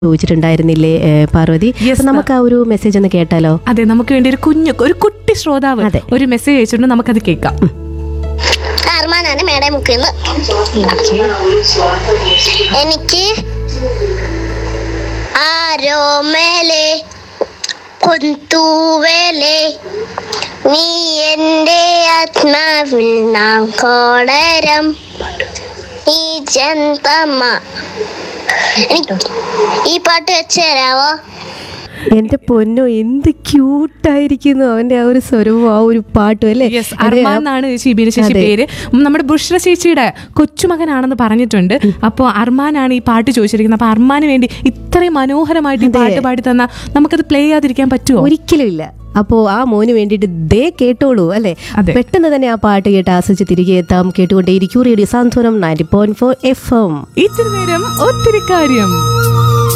ചോദിച്ചിട്ടുണ്ടായിരുന്നില്ലേ ഏ, പാർവതി Yes, അപ്പൊ നമുക്ക് ആ ഒരു മെസ്സേജ് ഒന്ന് കേട്ടാലോ അതെ നമുക്ക് വേണ്ടി ഒരു കുഞ്ഞു ഒരു കുട്ടി ശ്രോതാവ് അതെ. ഒരു മെസ്സേജ് അയച്ചിട്ടുണ്ട് നമുക്കത് കേൾക്കാം അർമാനാണ് മേടെ മുക്കിന്ന് എനിക്ക് ആരോമേലെ കുന്തൂവേലെ നീ എൻ്റെ ആത്മാവിൽ നാം കോടരം ഈ ജന്തമ്മ എനിക്ക് ഈ പാട്ട് വെച്ച് തരാവോ എന്റെ പൊന്നോ എന്ത് ക്യൂട്ടായിരിക്കുന്നു അവന്റെ ആ ഒരു സ്വരവും ആ ഒരു പാട്ടും അല്ലേ യെസ് അതെ, അർമാൻ എന്നാണ് ഷീബീന ചേച്ചി അതെ. പേര് ഉം, നമ്മുടെ ബുഷ്ര ചേച്ചിയുടെ കൊച്ചുമകനാണെന്ന് പറഞ്ഞിട്ടുണ്ട് അപ്പോൾ അർമാനാണ് ഈ പാട്ട് ചോദിച്ചിരിക്കുന്നത് അപ്പോൾ അർമാന് വേണ്ടി ഇത്രയും മനോഹരമായിട്ട് ഈ അതെ. പാട്ട് പാടി തന്നാൽ നമുക്കത് പ്ലേ ചെയ്യാതിരിക്കാൻ പറ്റുമോ ഒരിക്കലും ഇല്ല അപ്പോ ആ മോന് വേണ്ടിയിട്ട് ദേ കേട്ടോളൂ അല്ലെ അതെ. പെട്ടെന്ന് തന്നെ ആ പാട്ട് കേട്ട് ആസ്വദിച്ച് തിരികെ എത്താം കേട്ടുകൊണ്ടേയിരിക്കും radio Santhwanam ninety point four F M ഇത്തിരി നേരം ഒത്തിരി കാര്യം